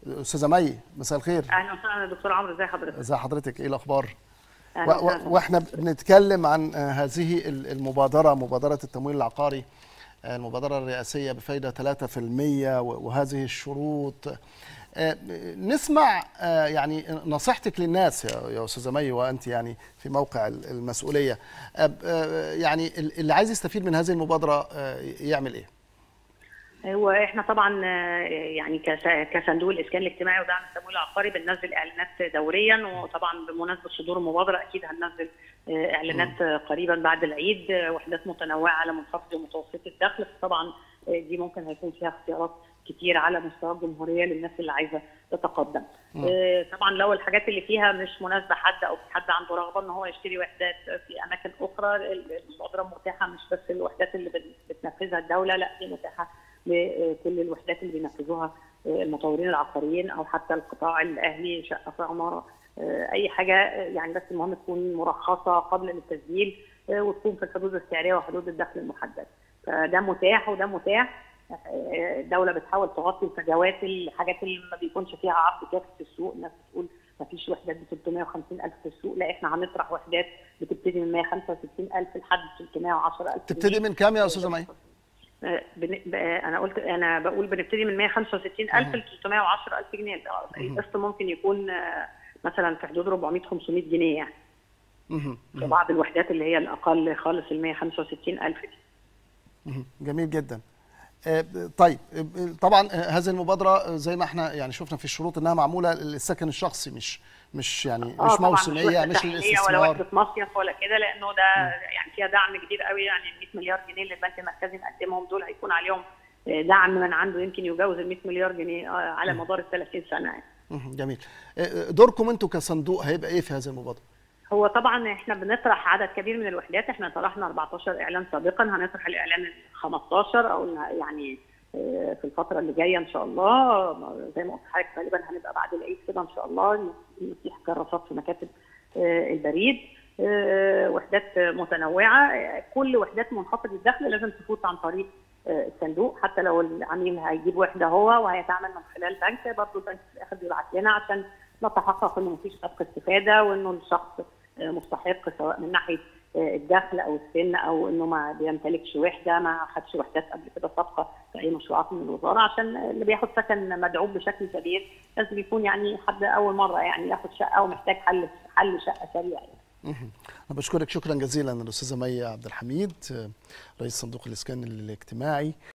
استاذه مي مساء الخير اهلا وسهلا دكتور عمرو ازي حضرتك ازي حضرتك ايه الاخبار و- أهلا و- وسهلا. واحنا بنتكلم عن آه، هذه ال- المبادره مبادره التمويل العقاري آه، المبادره الرئاسيه بفائده 3% و- وهذه الشروط آه، نسمع آه، يعني نصيحتك للناس يا يا استاذه مي وانت يعني في موقع ال- المسؤوليه آه، آه، يعني ال- اللي عايز يستفيد من هذه المبادره آه، يعمل ايه؟ هو احنا طبعا آه، يعني كس- كصندوق الاسكان الاجتماعي ودعم التمويل العقاري بننزل اعلانات دوريا وطبعا بمناسبه صدور المبادره اكيد هننزل آه، اعلانات آه، قريبا بعد العيد آه، وحدات متنوعه على منخفض ومتوسط الدخل طبعا آه، دي ممكن هيكون فيها اختيارات كتير على مستوى الجمهوريه للناس اللي عايزه تتقدم. آه، طبعا لو الحاجات اللي فيها مش مناسبه حد او حد عنده رغبه ان هو يشتري وحدات في اماكن اخرى المبادره متاحه مش بس الوحدات اللي بت- بتنفذها الدوله لا هي متاحه لكل الوحدات اللي بينفذوها المطورين العقاريين او حتى القطاع الاهلي شقه في عماره اي حاجه يعني بس المهم تكون مرخصه قبل التسجيل وتكون في الحدود السعريه وحدود الدخل المحدد فده متاح وده متاح الدوله بتحاول تغطي الفجوات الحاجات اللي ما بيكونش فيها عرض كافي في السوق الناس بتقول ما فيش وحدات ب 350 الف في السوق لا احنا هنطرح وحدات بتبتدي من 165 الف لحد 310 الف تبتدي من كام يا استاذه مي؟ آه، بن... ب- انا قلت انا بقول بنبتدي من 165000 ل 310000 جنيه القسط ممكن يكون آه، مثلا في حدود 400 500 جنيه يعني مهم. في بعض الوحدات اللي هي الاقل خالص ال 165000 دي مهم. جميل جدا آه، طيب آه، طبعا آه، هذه المبادره آه، زي ما احنا يعني شفنا في الشروط انها معموله للسكن الشخصي مش مش يعني آه، مش طبعاً موسميه وحدة مش تحليلية ولا للاستثمار وحده مصيف ولا كده لانه ده يعني فيها دعم كبير قوي يعني ال 100 مليار جنيه اللي البنك المركزي مقدمهم دول هيكون عليهم آه، دعم من عنده يمكن يجاوز ال 100 مليار جنيه آه، على مدار ال 30 سنه يعني. مهم. جميل آه، دوركم انتوا كصندوق هيبقى ايه في هذه المبادره؟ هو طبعا احنا بنطرح عدد كبير من الوحدات احنا طرحنا 14 اعلان سابقا هنطرح الاعلان ال 15 او يعني آه، في الفتره اللي جايه ان شاء الله زي ما قلت لحضرتك غالبا هنبقى بعد العيد كده ان شاء الله نتيح كراسات في مكاتب آه، البريد آه، وحدات متنوعه آه، كل وحدات منخفض الدخل لازم تفوت عن طريق آه، الصندوق حتى لو العميل هيجيب وحده هو وهيتعامل من خلال بنك برضه البنك في الاخر بيبعت لنا عشان نتحقق انه مفيش سبق استفاده وانه الشخص آه، مستحق سواء من ناحيه آه، الدخل او السن او انه ما بيمتلكش وحده ما خدش وحدات قبل كده سابقه في اي مشروعات من الوزاره عشان اللي بياخد سكن مدعوم بشكل كبير لازم يكون يعني حد اول مره يعني ياخد شقه ومحتاج حل حل شقه سريع يعني. مهم. انا بشكرك شكرا جزيلا الاستاذه مي عبد الحميد آه، رئيس صندوق الاسكان الاجتماعي